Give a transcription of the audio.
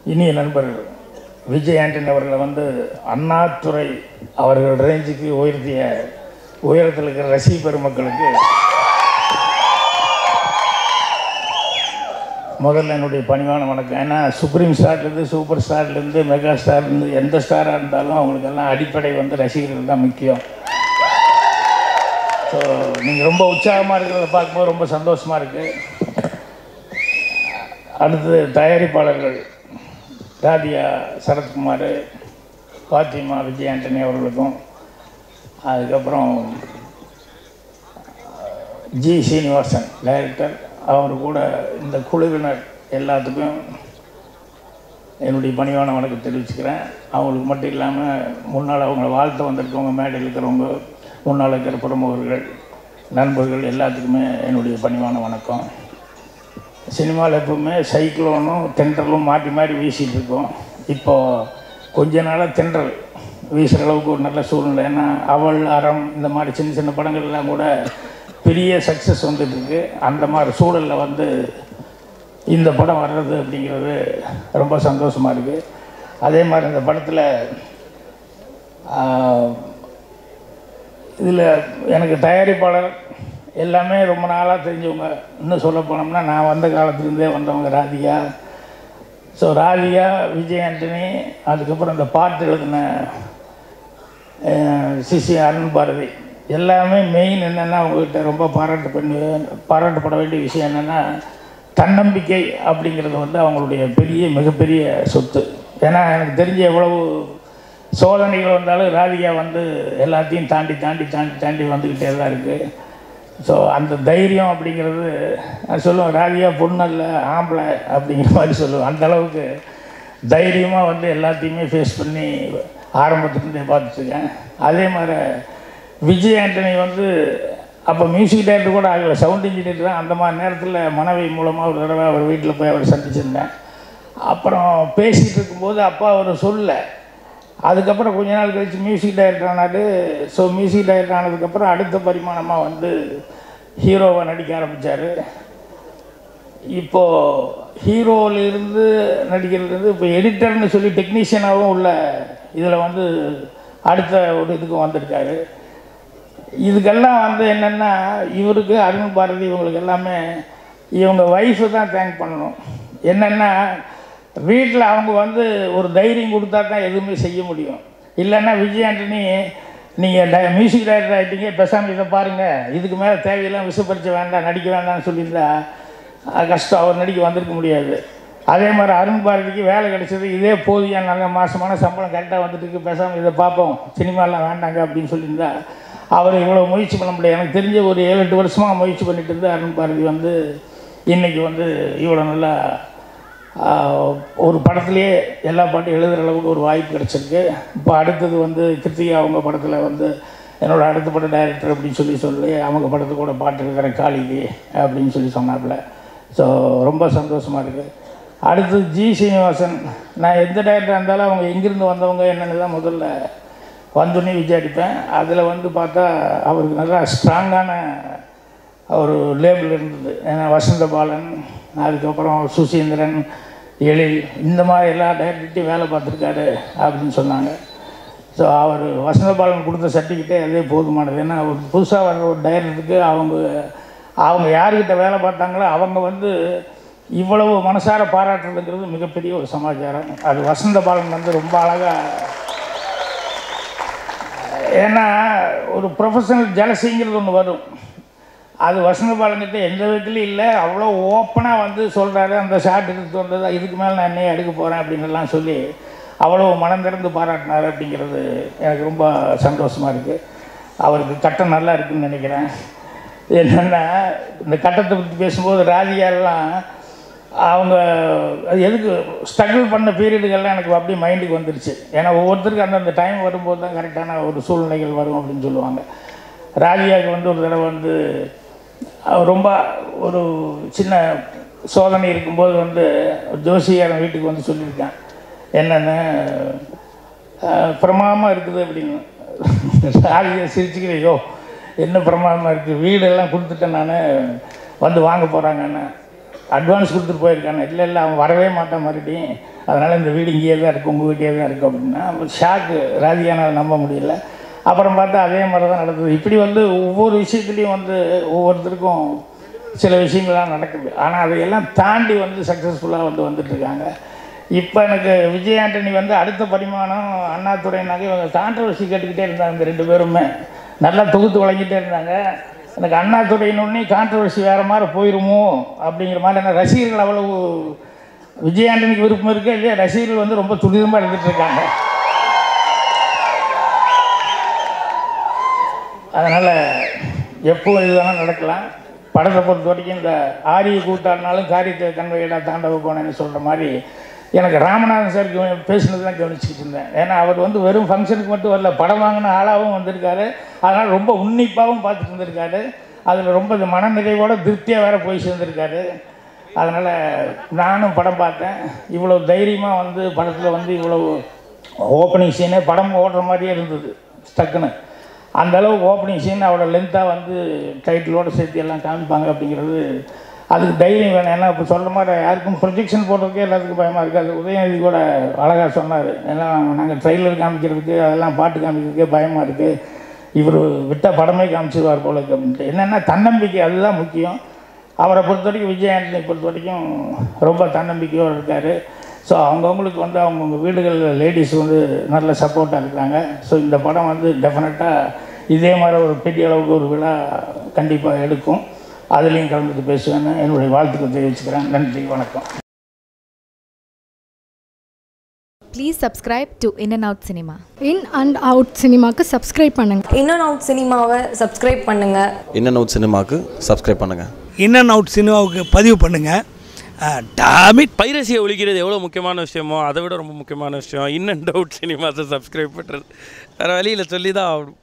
இனிய நண்பர் விஜய் ஆண்டனி அவர்களை வந்து அண்ணாதுரை அவர்கள் ரேஞ்சுக்கு உயர்த்திய உயரத்தில் இருக்கிற ரசிக பெருமக்களுக்கு முதல்ல என்னுடைய பணிவான வணக்கம் ஏன்னா சுப்ரீம் ஸ்டார்லேருந்து சூப்பர் ஸ்டார்லேருந்து மெகா ஸ்டார்லேருந்து எந்த ஸ்டாராக இருந்தாலும் அவங்களுக்கெல்லாம் அடிப்படை வந்து ரசிகர்கள் தான் முக்கியம் ஸோ நீங்கள் ரொம்ப உற்சாகமாக இருக்கிறத பார்க்கும்போது ரொம்ப சந்தோஷமாக இருக்குது அடுத்து தயாரிப்பாளர்கள் ராதியா சரத்குமார் பாத்திமா விஜய் ஆண்டனி அவர்களுக்கும் அதுக்கப்புறம் ஜி சீனிவாசன் டைரக்டர் அவர் கூட இந்த குழுவினர் எல்லாத்துக்கும் என்னுடைய பணிவான வணக்கம் தெரிவிச்சுக்கிறேன் அவங்களுக்கு மட்டும் இல்லாமல் முன்னால் அவங்கள வாழ்த்த வந்திருக்கவங்க மேடையில் இருக்கிறவங்க முன்னால் இருக்கிற பிரமுகர்கள் நண்பர்கள் எல்லாத்துக்குமே என்னுடைய பணிவான வணக்கம் சினிமாவில் எப்பவுமே சைக்ளோனும் தென்றலும் மாற்றி மாறி வீசிகிட்டு இருக்கோம் இப்போது கொஞ்ச நாளாக தென்றல் வீசுகிற அளவுக்கு ஒரு நல்ல சூழ்நிலை ஏன்னா அவள் அறம் இந்த மாதிரி சின்ன சின்ன படங்கள்லாம் கூட பெரிய சக்ஸஸ் வந்துட்டுருக்கு அந்த மாதிரி சூழலில் வந்து இந்த படம் வர்றது அப்படிங்கிறது ரொம்ப சந்தோஷமாக இருக்குது அதே மாதிரி இந்த படத்தில் இதில் எனக்கு தயாரிப்பாளர் எல்லாமே ரொம்ப நாளாக தெரிஞ்சவங்க இன்னும் சொல்ல போனோம்னா நான் வந்த காலத்துலேருந்தே வந்தவங்க ராதிகா ஸோ ராதிகா விஜய் ஆண்டனி அதுக்கப்புறம் இந்த பாட்டு எழுதின அஹ், சிசி அருண் பாரதி எல்லாமே மெயின் என்னென்னா அவங்ககிட்ட ரொம்ப பாராட்டு பண்ணி பாராட்டப்பட வேண்டிய விஷயம் என்னென்னா தன்னம்பிக்கை அப்படிங்கிறது வந்து அவங்களுடைய பெரிய மிகப்பெரிய சொத்து ஏன்னா எனக்கு தெரிஞ்ச எவ்வளவு சோதனைகள் வந்தாலும் ராதிகா வந்து எல்லாத்தையும் தாண்டி தாண்டி தாண்டி தாண்டி வந்துக்கிட்டே தான் இருக்குது ஸோ அந்த தைரியம் அப்படிங்கிறது நான் சொல்லுவேன் ராதிகா பொண்ணு அல்ல ஆம்பளை அப்படிங்கிற மாதிரி சொல்லுவேன் அந்த அளவுக்கு தைரியமாக வந்து எல்லாத்தையுமே ஃபேஸ் பண்ணி ஆரம்பத்துலேருந்தே பார்த்துருக்கேன் அதே மாதிரி விஜய் ஆண்டனி வந்து அப்போ மியூசிக் டைரக்டர் கூட ஆகலை சவுண்ட் இன்ஜினியர் தான் அந்த மாதிரி நேரத்தில் மனைவி மூலமாக ஒரு தடவை அவர் வீட்டில் போய் அவர் சந்திச்சிருந்தேன் அப்புறம் பேசிகிட்டு இருக்கும்போது அப்பா அவர் சொல்ல அதுக்கப்புறம் கொஞ்ச நாள் கழித்து மியூசிக் டைரக்டர் ஆனார் ஸோ மியூசிக் டைரக்டர் ஆனதுக்கப்புறம் அடுத்த பரிமாணமாக வந்து ஹீரோவை நடிக்க ஆரம்பித்தார் இப்போது ஹீரோவிலிருந்து நடிக்கிறதுலேருந்து இப்போ எடிட்டர்னு சொல்லி டெக்னீஷியனாகவும் உள்ள இதில் வந்து அடுத்த ஒரு இதுக்கு வந்திருக்காரு இதுக்கெல்லாம் வந்து என்னென்னா இவருக்கு அருண் பாரதி இவங்களுக்கு எல்லாமே இவங்க ஒய்ஃபு தான் தேங்க் பண்ணணும் என்னென்னா வீட்டில் அவங்க வந்து ஒரு தைரியம் கொடுத்தா தான் எதுவுமே செய்ய முடியும் இல்லைன்னா விஜய் ஆண்டனி நீங்கள் ட மியூசிக் டைரக்டர் ஆகிட்டீங்க பேசாமல் இதை பாருங்கள் இதுக்கு மேலே தேவையெல்லாம் விசுப்பரிச்ச வேண்டாம் நடிக்க வேண்டாம்னு சொல்லியிருந்தா அது கஷ்டம் அவர் நடிக்க வந்திருக்க முடியாது அதே மாதிரி அருண் பாரதிக்கு வேலை கிடைச்சது இதே போதிய நல்ல மாதமான சம்பளம் கரெக்டாக வந்துட்டு இருக்கு பேசாமல் இதை பார்ப்போம் சினிமாலாம் வேண்டாங்க அப்படின்னு சொல்லியிருந்தா அவர் இவ்வளோ முயற்சி பண்ண முடியாது எனக்கு தெரிஞ்ச ஒரு ஏழு எட்டு வருஷமாக முயற்சி பண்ணிட்டு இருந்து அருண் பாரதி வந்து இன்றைக்கி வந்து இவ்வளோ நல்லா ஆஹ், ஒரு படத்துலேயே எல்லா பாட்டும் எழுதுகிற அளவுக்கு ஒரு வாய்ப்பு கிடச்சிருக்கு இப்போ அடுத்தது வந்து கிருத்திகா அவங்க படத்தில் வந்து என்னோட அடுத்த பட டைரக்டர் அப்படின்னு சொல்லி சொல்லி அவங்க படத்து கூட பாட்டு இருக்கிற காளிக்கு அப்படின்னு சொல்லி சொன்னாப்புல ஸோ ரொம்ப சந்தோஷமாக இருக்குது அடுத்து ஜி சீனிவாசன் நான் எந்த டைரக்டராக இருந்தாலும் அவங்க எங்கேருந்து வந்தவங்க என்னென்னு தான் முதல்ல வந்தோடனே விசாரிப்பேன் அதில் வந்து பார்த்தா அவருக்கு நல்லா ஸ்ட்ராங்கான ஒரு லேபிள் இருந்தது ஏன்னா வசந்த பாலன் அதுக்கப்புறம் சுசீந்திரன் எழில் இந்த மாதிரி எல்லா டைரக்டர்கிட்டையும் வேலை பார்த்துருக்காரு அப்படின்னு சொன்னாங்க ஸோ அவர் வசந்த பாலன் கொடுத்த சர்டிஃபிகேட்டே அதே போதுமானது ஏன்னா ஒரு புதுசாக வர்ற ஒரு டைரக்டருக்கு அவங்க அவங்க யார்கிட்ட வேலை பார்த்தாங்களோ அவங்க வந்து இவ்வளவு மனசார பாராட்டுறதுங்கிறது மிகப்பெரிய ஒரு சமாச்சாரம் அது வசந்த பாலன் வந்து ரொம்ப அழகாக ஏன்னா ஒரு ப்ரொஃபஷனல் ஜலசிங்கிறது ஒன்று வரும் அது வசந்த பாலன்கிட்ட எந்த விதத்துலையும் இல்லை அவ்வளோ ஓப்பனாக வந்து சொல்கிறாரு அந்த ஷாட் எடுத்து வந்தது இதுக்கு மேலே நான் என்னையே எடுக்க போகிறேன் அப்படின்னு எல்லாம் சொல்லி அவ்வளோ மனம் திறந்து பாராட்டினார் அப்படிங்கிறது எனக்கு ரொம்ப சந்தோஷமாக இருக்குது அவருக்கு கட்டம் நல்லா இருக்குன்னு நினைக்கிறேன் என்னென்னா இந்த கட்டத்தை பற்றி பேசும்போது ராதிகாலாம் அவங்க அது எதுக்கு ஸ்ட்ரகிள் பண்ண பீரியடுகள்லாம் எனக்கு அப்படியே மைண்டுக்கு வந்துருச்சு ஏன்னா ஒவ்வொருத்தருக்கும் அந்தந்த டைம் வரும்போது தான் கரெக்டான ஒரு சூழ்நிலைகள் வரும் அப்படின்னு சொல்லுவாங்க ராதிகாவுக்கு வந்து ஒரு தடவை வந்து அவ ரொம்ப ஒரு சின்ன சோதனை இருக்கும்போது வந்து ஜோசியாரன் வீட்டுக்கு வந்து சொல்லியிருக்கான் என்னென்னு பிரமாதமாக இருக்குது அப்படின்னு ராதிகா சிரிச்சுக்கிறையோ என்ன பிரமாதமாக இருக்குது வீடெல்லாம் கொடுத்துட்டேன் நான் வந்து வாங்க போகிறாங்கன்னு அட்வான்ஸ் கொடுத்துட்டு போயிருக்காங்க இல்லை இல்லை அவன் வரவே மாட்டான் மறுபடியும் அதனால் இந்த வீடு இங்கேயே தான் இருக்குது உங்கள் வீட்டையே தான் இருக்குது அப்படின்னா ஷாக்கு ராதிகானால் நம்ப முடியல அப்புறம் பார்த்தா அதே மாதிரி தான் நடந்தது இப்படி வந்து ஒவ்வொரு விஷயத்துலையும் வந்து ஒவ்வொருத்தருக்கும் சில விஷயங்கள்லாம் நடக்குது ஆனால் அதையெல்லாம் தாண்டி வந்து சக்ஸஸ்ஃபுல்லாக வந்து வந்துட்டுருக்காங்க இப்போ எனக்கு விஜய் ஆண்டனி வந்து அடுத்த பரிமாணம் அண்ணாதுரைனாக்க இவங்க கான்ட்ரவர்சி கேட்டுக்கிட்டே இருந்தாங்க இந்த ரெண்டு பேருமே நல்லா தொகுத்து வழங்கிட்டே இருந்தாங்க எனக்கு அண்ணாதுரையினொன்னே கான்ட்ரவர்சி வேறு மாதிரி போயிருமோ அப்படிங்கிற மாதிரி ஏன்னா ரசிகர்கள் அவ்வளவு விஜய் ஆண்டனிக்கு விருப்பம் இருக்கே இல்லையா ரசிகர்கள் வந்து ரொம்ப துரிதமாக இருந்துட்டு இருக்காங்க அதனால் எப்போ இதுதானே நடக்கலாம் படத்தை பொறுத்த வரைக்கும் இந்த ஆரிய கூட்டாடினாலும் காரியத்தை கண்வையிடா தாண்டவ போனேன்னு சொல்கிற மாதிரி எனக்கு ராமநாதன் சார் கவனி- பேசினதெல்லாம் கவனிச்சுக்கிட்டு இருந்தேன் ஏன்னா அவர் வந்து வெறும் ஃபங்க்ஷனுக்கு மட்டும் வரல படம் வாங்கின ஆளாகவும் வந்திருக்காரு அதனால் ரொம்ப உன்னிப்பாகவும் பார்த்துட்டு இருந்திருக்காரு அதில் ரொம்ப இந்த மனநிறைவோட திருப்தியாக வேற போய் சேர்ந்திருக்காரு அதனால் நானும் படம் பார்த்தேன் இவ்வளோ தைரியமாக வந்து படத்தில் வந்து இவ்வளோ ஓப்பனிங் சீனே படம் ஓடுற மாதிரியே இருந்தது டக்குன்னு அந்த அளவுக்கு ஓப்பனிங் சீன் அவ்வளோ லென்த்தாக வந்து டைட்டிலோடு சேர்த்து எல்லாம் காமிப்பாங்க அப்படிங்கிறது அதுக்கு தைரியம் வேணும் ஏன்னா இப்போ சொல்கிற மாதிரி யாருக்கும் ப்ரொஜெக்ஷன் போடுறதுக்கே எல்லாத்துக்கும் பயமாக இருக்குது அது உதயநிதி கூட அழகாக சொன்னார் ஏன்னா நாங்கள் ட்ரெய்லர் காமிக்கிறதுக்கு அதெல்லாம் பாட்டு காமிக்கிறதுக்கே பயமாக இருக்குது இவர் விட்ட படமே காமிச்சிருவார் போல இருக்கு அப்படின்ட்டு என்னென்னா தன்னம்பிக்கை அதுதான் முக்கியம் அவரை பொறுத்த வரைக்கும் விஜய் ஆண்டனி பொறுத்த வரைக்கும் ரொம்ப தன்னம்பிக்கையோடு இருக்கார் ஸோ அவங்கவுங்களுக்கு வந்து அவங்கவுங்க வீடுகளில் லேடிஸ் வந்து நல்ல சப்போர்ட்டாக இருக்காங்க ஸோ இந்த படம் வந்து டெஃபினட்டாக இதே மாதிரி ஒரு பெரிய அளவுக்கு ஒரு விழா கண்டிப்பாக எடுக்கும் அதுலேயும் கலந்துட்டு பேசுவேன்னு என்னுடைய வாழ்த்துக்கள் தெரிவிச்சுக்கிறேன் நன்றி வணக்கம் Please subscribe to In and Out Cinema. In and out சினிமாக்கு சப்ஸ்கிரைப் பண்ணுங்கள் இன் அண்ட் அவுட் சினிமாவை சப்ஸ்கிரைப் பண்ணுங்கள் இன் அண்ட் அவுட் சினிமாவுக்கு சப்ஸ்கிரைப் பண்ணுங்கள் இன் அண்ட் அவுட் சினிமாவுக்கு பதிவு பண்ணுங்கள் டாமிட் பைரசியை ஒழிக்கிறது எவ்வளோ முக்கியமான விஷயமோ அதை விட ரொம்ப முக்கியமான விஷயம் இன் அண்ட் அவுட் சினிமாஸை சப்ஸ்கிரைப் பண்ணுறது வேறு வழியில் சொல்லி தான் ஆகணும்